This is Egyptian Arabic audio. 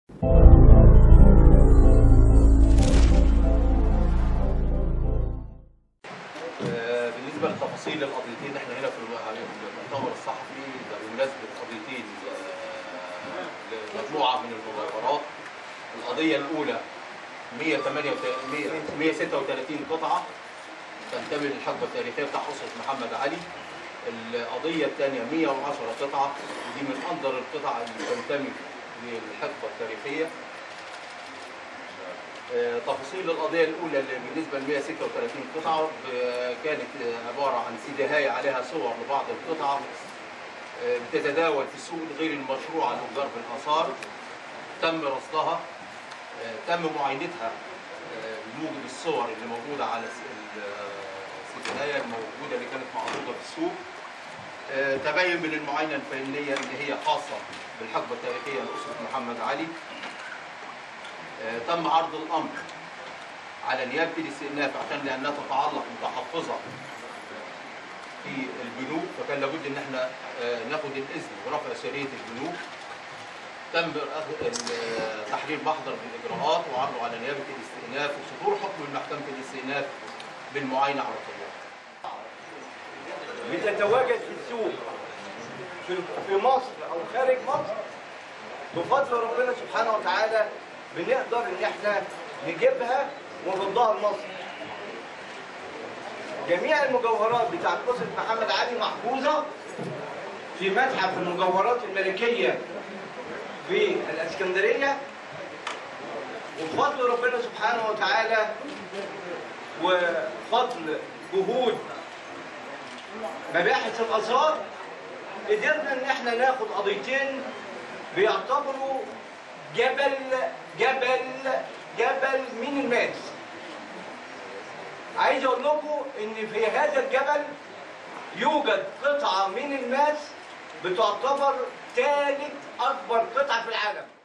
آه، بالنسبه لتفاصيل القضيتين احنا هنا في المؤتمر الصحفي ده بمناسبه قضيتين آه، لمجموعه من المظاهرات القضيه الاولى 138 136 قطعه تنتمي للحقبه التاريخيه بتاع اسره محمد علي القضيه الثانيه 110 قطعه ودي من انظر القطع اللي تنتمي للحقبه التاريخيه آه، تفاصيل القضية الأولى اللي بالنسبة ل 136 قطعة آه، كانت آه، عبارة عن سيديهاية عليها صور لبعض القطع آه، بتتداول في السوق الغير المشروع لتجار بالآثار تم رصدها آه، تم معاينتها آه، بموجب الصور اللي موجودة على الس- ال- آه، السيديهاية الموجودة اللي كانت معروضة في السوق آه، تبين من المعاينة الفنية اللي هي خاصة بالحقبة التاريخية لأسرة محمد علي آه، تم عرض الامر على نيابه الاستئناف عشان لانها تتعلق متحفظه في البنوك فكان لابد ان احنا آه، ناخد الاذن ورفع سريه البنوك تم أخذ- ال- تحرير محضر بالاجراءات وعرضه على نيابه الاستئناف وصدور حكم من محكمه الاستئناف بالمعاينه على الطلاب. بتتواجد في السوق في في مصر او خارج مصر بفضل ربنا سبحانه وتعالى بنقدر ان احنا نجيبها ونردها لمصر. جميع المجوهرات بتاعت أسرة محمد علي محفوظة في متحف المجوهرات الملكية في الإسكندرية وبفضل ربنا سبحانه وتعالى وفضل جهود مباحث الآثار قدرنا إن إحنا ناخد قضيتين بيعتبروا جبل جبل جبل من الماس. عايز أقول لكم إن في هذا الجبل يوجد قطعة من الماس بتعتبر ثالث أكبر قطعة في العالم.